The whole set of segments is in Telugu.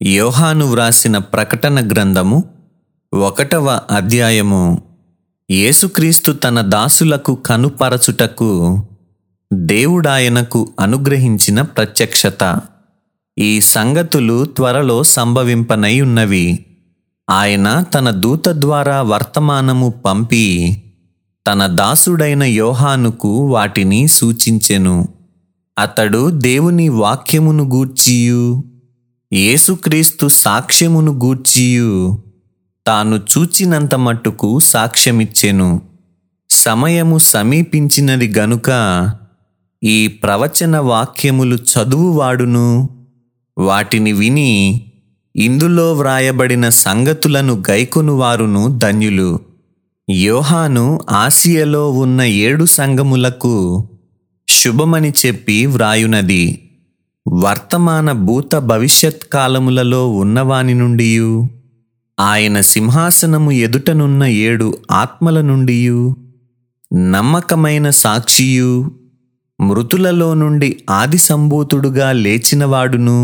యోహాను వ్రాసిన ప్రకటన గ్రంథము ఒకటవ అధ్యాయము యేసుక్రీస్తు తన దాసులకు కనుపరచుటకు దేవుడాయనకు అనుగ్రహించిన ప్రత్యక్షత ఈ సంగతులు త్వరలో సంభవింపనై ఉన్నవి ఆయన తన దూత ద్వారా వర్తమానము పంపి తన దాసుడైన యోహానుకు వాటిని సూచించెను అతడు దేవుని వాక్యమును గూర్చియు యేసుక్రీస్తు సాక్ష్యమును గూర్చియు తాను చూచినంత మట్టుకు సాక్ష్యమిచ్చెను సమయము సమీపించినది గనుక ఈ ప్రవచన వాక్యములు చదువువాడును వాటిని విని ఇందులో వ్రాయబడిన సంగతులను గైకొనువారును ధన్యులు యోహాను ఆసియలో ఉన్న ఏడు సంఘములకు శుభమని చెప్పి వ్రాయునది వర్తమాన భూత భవిష్యత్ కాలములలో ఉన్నవాని నుండియు ఆయన సింహాసనము ఎదుటనున్న ఏడు ఆత్మల నుండియు నమ్మకమైన సాక్షియు మృతులలో నుండి ఆది సంభూతుడుగా లేచినవాడును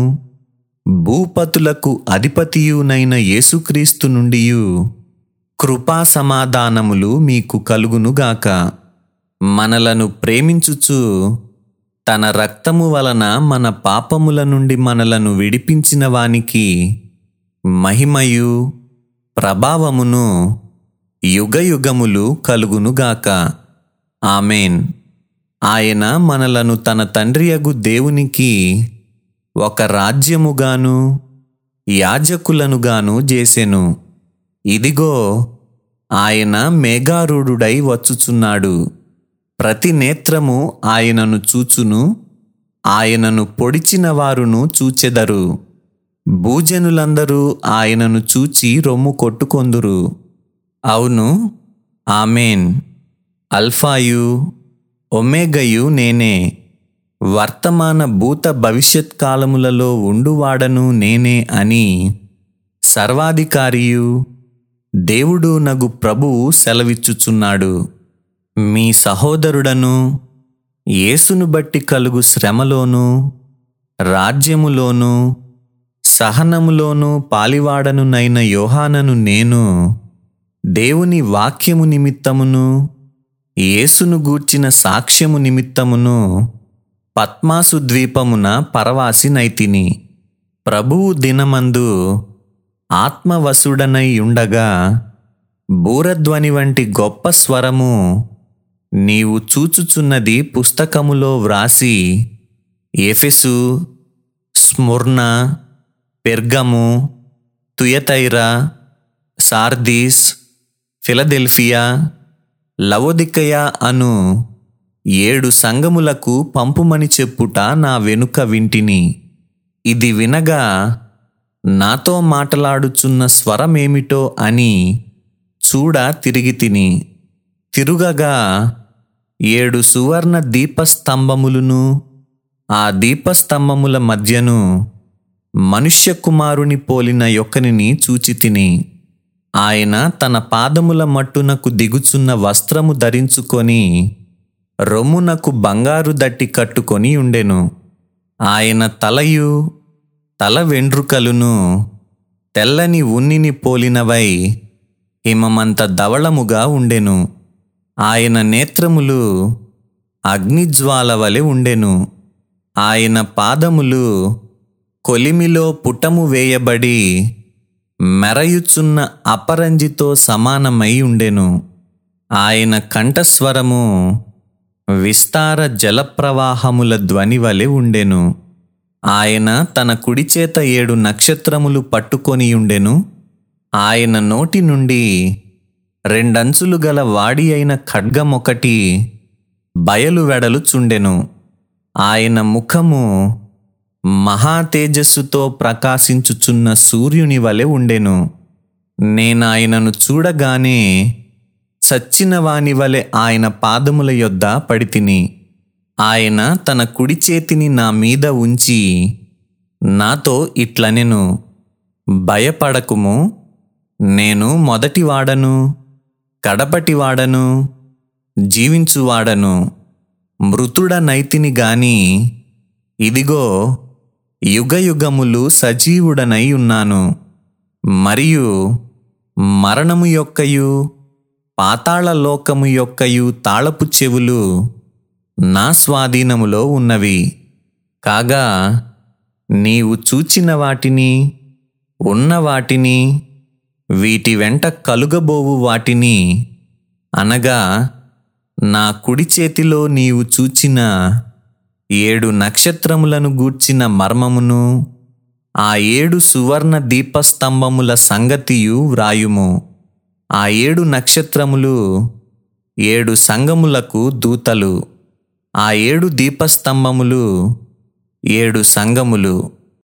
భూపతులకు అధిపతియునైన యేసుక్రీస్తు నుండియు కృపా సమాధానములు మీకు కలుగునుగాక మనలను ప్రేమించుచు తన రక్తము వలన మన పాపముల నుండి మనలను విడిపించిన వానికి మహిమయు ప్రభావమును యుగయుగములు కలుగునుగాక ఆమెన్ ఆయన మనలను తన తండ్రియగు దేవునికి ఒక రాజ్యముగాను యాజకులనుగాను చేసెను ఇదిగో ఆయన మేఘారూఢుడై వచ్చుచున్నాడు ప్రతి నేత్రము ఆయనను చూచును ఆయనను పొడిచిన వారును చూచెదరు భూజనులందరూ ఆయనను చూచి రొమ్ము కొట్టుకొందురు అవును ఆమెన్ అల్ఫాయు ఒమేగయు నేనే వర్తమాన భూత భవిష్యత్ కాలములలో ఉండువాడను నేనే అని సర్వాధికారియు దేవుడు నగు ప్రభువు సెలవిచ్చుచున్నాడు మీ సహోదరుడను యేసును బట్టి కలుగు శ్రమలోను రాజ్యములోను సహనములోను పాలివాడనునైన యోహానను నేను దేవుని వాక్యము నిమిత్తమును యేసును గూర్చిన సాక్ష్యము నిమిత్తమును పద్మాసు ద్వీపమున పరవాసినైతిని ప్రభువు దినమందు ఆత్మవసుడనై ఉండగా బూరధ్వని వంటి గొప్ప స్వరము నీవు చూచుచున్నది పుస్తకములో వ్రాసి Ephesus Smyrna Pergamum Thyatira Sardis Philadelphia Laodicea అను ఏడు సంగములకు పంపుమని చెప్పుట నా వెనుక వింటిని ఇది వినగా నాతో మాటలాడుచున్న స్వరమేమిటో అని చూడ తిరిగి తిని తిరుగగా ఏడు సువర్ణ దీపస్తంభములును ఆ దీపస్తంభముల మధ్యను మనుష్య కుమారుని పోలిన యొక్కనిని చూచి తిని ఆయన తన పాదముల మట్టునకు దిగుచున్న వస్త్రము ధరించుకొని రొమ్మునకు బంగారు దట్టి కట్టుకొని ఉండెను ఆయన తలయు తల వెండ్రుకలును తెల్లని ఉన్నిని పోలినవై హిమమంత ధవళముగా ఉండెను ఆయన నేత్రములు అగ్నిజ్వాల వలె ఉండెను ఆయన పాదములు కొలిమిలో పుటము వేయబడి మెరయుచున్న అపరంజితో సమానమై ఉండెను ఆయన కంఠస్వరము విస్తార జలప్రవాహముల ధ్వని వలె ఉండెను ఆయన తన కుడి చేత ఏడు నక్షత్రములు పట్టుకొని ఉండెను ఆయన నోటి నుండి రెండంచులు గల వాడి అయిన ఖడ్గమొకటి బయలు వెడలుచుండెను ఆయన ముఖము మహా తేజస్సుతో ప్రకాశించుచున్న సూర్యుని వలె ఉండెను నేనాయనను చూడగానే చచ్చిన వాని వలె ఆయన పాదముల యొద్ద పడితిని ఆయన తన కుడి చేతిని నా మీద ఉంచి నాతో ఇట్లనెను భయపడకుము నేను మొదటివాడను కడపటివాడను జీవించువాడను మృతుడనైతిని గాని ఇదిగో యుగయుగములు సజీవుడనై ఉన్నాను మరియు మరణము యొక్కయు పాతాళ లోకము యొక్కయు తాళపు చెవులు నా స్వాధీనములో ఉన్నవి కాగా నీవు చూచిన వాటిని ఉన్న వాటిని వీటి వెంట కలుగబోవు వాటిని అనగా నా కుడి చేతిలో నీవు చూచిన ఏడు నక్షత్రములను గూర్చిన మర్మమును ఆ ఏడు సువర్ణ దీపస్తంభముల సంగతియు వ్రాయుము ఆ ఏడు నక్షత్రములు ఏడు సంగములకు దూతలు ఆ ఏడు దీపస్తంభములు ఏడు సంగములు